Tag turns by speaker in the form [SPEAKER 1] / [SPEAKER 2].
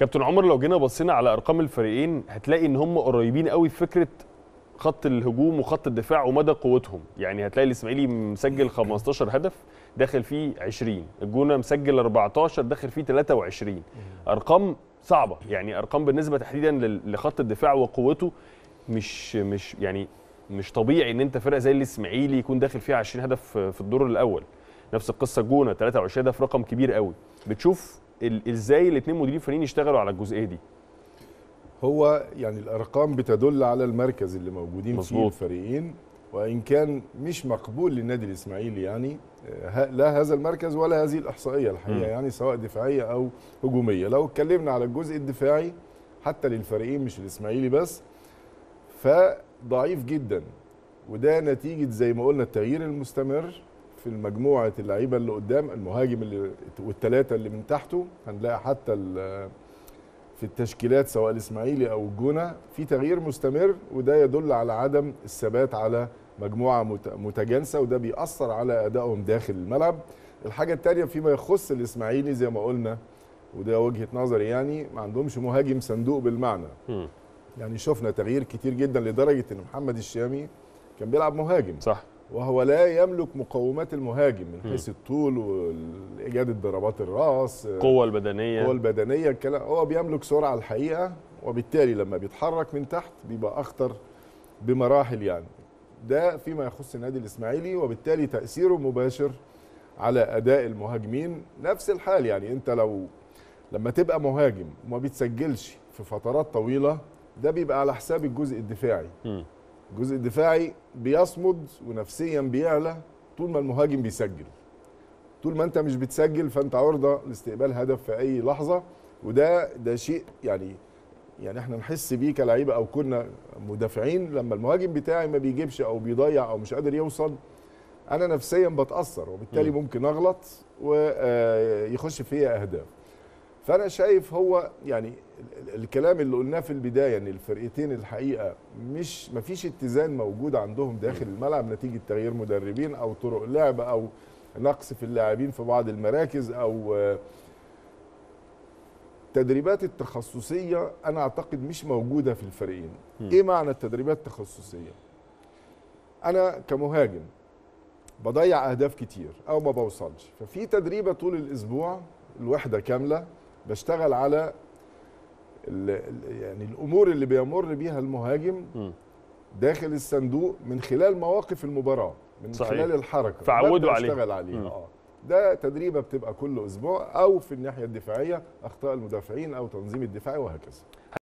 [SPEAKER 1] كابتن عمر لو جينا بصينا على ارقام الفريقين هتلاقي ان هم قريبين قوي في فكره خط الهجوم وخط الدفاع ومدى قوتهم يعني هتلاقي الاسماعيلي مسجل 15 هدف داخل فيه 20 الجونه مسجل 14 داخل فيه 23 ارقام صعبه يعني ارقام بالنسبه تحديدا لل- لخط الدفاع وقوته مش مش يعني مش طبيعي ان انت فرقه زي الاسماعيلي يكون داخل فيها 20 هدف في الدور الاول نفس القصه الجونه 23 هدف رقم كبير قوي بتشوف ال- ازاي الاثنين مديرين فنيين يشتغلوا على الجزئيه دي
[SPEAKER 2] هو يعني الارقام بتدل على المركز اللي موجودين فيه
[SPEAKER 1] مظبوط.
[SPEAKER 2] الفريقين وان كان مش مقبول للنادي الاسماعيلي يعني آه، ه- لا هذا المركز ولا هذه الاحصائيه الحقيقه
[SPEAKER 1] مم.
[SPEAKER 2] يعني سواء دفاعيه او هجوميه لو اتكلمنا على الجزء الدفاعي حتى للفريقين مش الاسماعيلي بس فضعيف جدا وده نتيجه زي ما قلنا التغيير المستمر في المجموعه اللعيبه اللي قدام المهاجم اللي والثلاثه اللي من تحته هنلاقي حتى ال- في التشكيلات سواء الاسماعيلي او الجونه في تغيير مستمر وده يدل على عدم الثبات على مجموعه مت- متجانسه وده بيأثر على ادائهم داخل الملعب الحاجه الثانيه فيما يخص الاسماعيلي زي ما قلنا وده وجهه نظري يعني ما عندهمش مهاجم صندوق بالمعنى
[SPEAKER 1] مم.
[SPEAKER 2] يعني شفنا تغيير كتير جدا لدرجه ان محمد الشامي كان بيلعب مهاجم
[SPEAKER 1] صح
[SPEAKER 2] وهو لا يملك مقومات المهاجم من
[SPEAKER 1] مم.
[SPEAKER 2] حيث الطول وايجاد ضربات الراس
[SPEAKER 1] القوه البدنيه
[SPEAKER 2] القوه البدنيه الكلام هو بيملك سرعه الحقيقه وبالتالي لما بيتحرك من تحت بيبقى اخطر بمراحل يعني ده فيما يخص النادي الاسماعيلي وبالتالي تاثيره مباشر على اداء المهاجمين نفس الحال يعني انت لو لما تبقى مهاجم وما بتسجلش في فترات طويله ده بيبقى على حساب الجزء الدفاعي
[SPEAKER 1] مم.
[SPEAKER 2] الجزء الدفاعي بيصمد ونفسيا بيعلى طول ما المهاجم بيسجل طول ما انت مش بتسجل فانت عرضه لاستقبال هدف في اي لحظه وده ده شيء يعني يعني احنا نحس بيه كلعيبه او كنا مدافعين لما المهاجم بتاعي ما بيجيبش او بيضيع او مش قادر يوصل انا نفسيا بتاثر وبالتالي
[SPEAKER 1] مم.
[SPEAKER 2] ممكن اغلط ويخش فيا اهداف فانا شايف هو يعني ال- ال- الكلام اللي قلناه في البدايه ان الفرقتين الحقيقه مش مفيش اتزان موجود عندهم داخل الملعب نتيجه تغيير مدربين او طرق لعب او نقص في اللاعبين في بعض المراكز او آه، التدريبات التخصصيه انا اعتقد مش موجوده في الفريقين
[SPEAKER 1] مم.
[SPEAKER 2] ايه معنى التدريبات التخصصيه انا كمهاجم بضيع اهداف كتير او ما بوصلش ففي تدريبه طول الاسبوع الوحده كامله بشتغل على ال ال يعني الامور اللي بيمر بيها المهاجم
[SPEAKER 1] مم.
[SPEAKER 2] داخل الصندوق من خلال مواقف المباراه من
[SPEAKER 1] صحيح.
[SPEAKER 2] خلال الحركه
[SPEAKER 1] فعودوا
[SPEAKER 2] ببدأ
[SPEAKER 1] عليها.
[SPEAKER 2] اشتغل عليها
[SPEAKER 1] مم.
[SPEAKER 2] اه ده تدريبه بتبقى كل اسبوع او في الناحيه الدفاعيه اخطاء المدافعين او تنظيم الدفاعي وهكذا